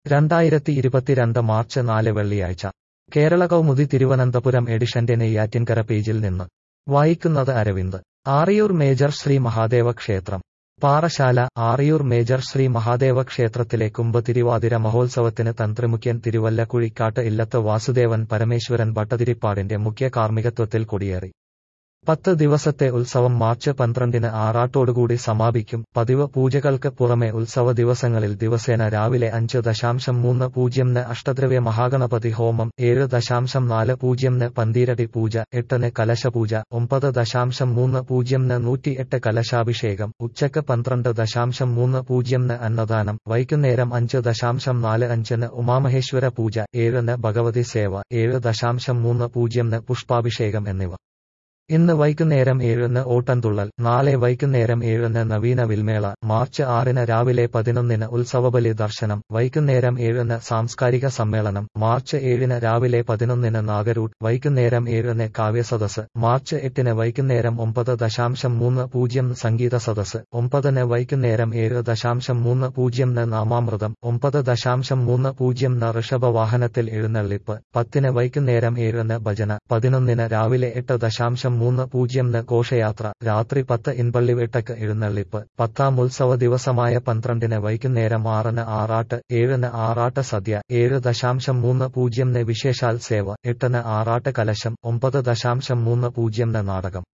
രണ്ടായിരത്തി ഇരുപത്തിരണ്ട് മാർച്ച് നാല് വെള്ളിയാഴ്ച കേരള കൗമുദി തിരുവനന്തപുരം എഡിഷന്റെ നെയ്യാറ്റിൻകര പേജിൽ നിന്ന് വായിക്കുന്നത് അരവിന്ദ് ആറിയൂർ മേജർ ശ്രീ മഹാദേവ ക്ഷേത്രം പാറശാല ആറിയൂർ മേജർ ശ്രീ മഹാദേവ ക്ഷേത്രത്തിലെ കുംഭ തിരുവാതിര മഹോത്സവത്തിന് തന്ത്രിമുഖ്യൻ തിരുവല്ല കുഴിക്കാട്ട് ഇല്ലത്ത് വാസുദേവൻ പരമേശ്വരൻ ഭട്ടതിരിപ്പാടിന്റെ മുഖ്യ കാർമ്മികത്വത്തിൽ കൊടിയേറി പത്ത് ദിവസത്തെ ഉത്സവം മാർച്ച് പന്ത്രണ്ടിന് ആറാട്ടോടുകൂടി സമാപിക്കും പതിവ് പൂജകൾക്ക് പുറമെ ഉത്സവ ദിവസങ്ങളിൽ ദിവസേന രാവിലെ അഞ്ച് ദശാംശം മൂന്ന് പൂജ്യംന് അഷ്ടദ്രവ്യ മഹാഗണപതി ഹോമം ഏഴ് ദശാംശം നാല് പൂജ്യംന് പന്തീരടി പൂജ എട്ടിന് കലശപൂജ ഒമ്പത് ദശാംശം മൂന്ന് പൂജ്യംന് നൂറ്റിയെട്ട് കലശാഭിഷേകം ഉച്ചക്ക് പന്ത്രണ്ട് ദശാംശം മൂന്ന് പൂജ്യംന് അന്നദാനം വൈകുന്നേരം അഞ്ച് ദശാംശം നാല് അഞ്ചിന് ഉമാമഹേശ്വര പൂജ ഏഴിന് ഭഗവതി സേവ ഏഴ് ദശാംശം മൂന്ന് പൂജ്യംന് പുഷ്പാഭിഷേകം എന്നിവ ഇന്ന് വൈകുന്നേരം ഏഴിന് ഓട്ടൻതുള്ളൽ നാളെ വൈകുന്നേരം ഏഴിന് നവീന വിൽമേള മാർച്ച് ആറിന് രാവിലെ പതിനൊന്നിന് ഉത്സവബലി ദർശനം വൈകുന്നേരം ഏഴിന് സാംസ്കാരിക സമ്മേളനം മാർച്ച് ഏഴിന് രാവിലെ പതിനൊന്നിന് നാഗരൂട്ട് വൈകുന്നേരം ഏഴിന് കാവ്യസദസ് മാർച്ച് എട്ടിന് വൈകുന്നേരം ഒമ്പത് ദശാംശം മൂന്ന് പൂജ്യം സംഗീത സദസ് ഒമ്പതിന് വൈകുന്നേരം ഏഴ് ദശാംശം മൂന്ന് പൂജ്യം നാമാമൃതം ഒമ്പത് ദശാംശം മൂന്ന് പൂജ്യം ഋഷഭവാഹനത്തിൽ എഴുന്നള്ളിപ്പ് പത്തിന് വൈകുന്നേരം ഏഴിന് ഭജന പതിനൊന്നിന് രാവിലെ എട്ട് ദശാംശം മൂന്ന് പൂജ്യം ഘോഷയാത്ര രാത്രി പത്ത് ഇൻപള്ളിവേട്ടക്ക് എഴുന്നള്ളിപ്പ് പത്താം ഉത്സവ ദിവസമായ പന്ത്രണ്ടിന് വൈകുന്നേരം ആറിന് ആറാട്ട് ഏഴിന് ആറാട്ട് സദ്യ ഏഴ് ദശാംശം മൂന്ന് പൂജ്യം വിശേഷാൽ സേവ എട്ടിന് ആറാട്ട് കലശം ഒമ്പത് ദശാംശം മൂന്ന് പൂജ്യം നാടകം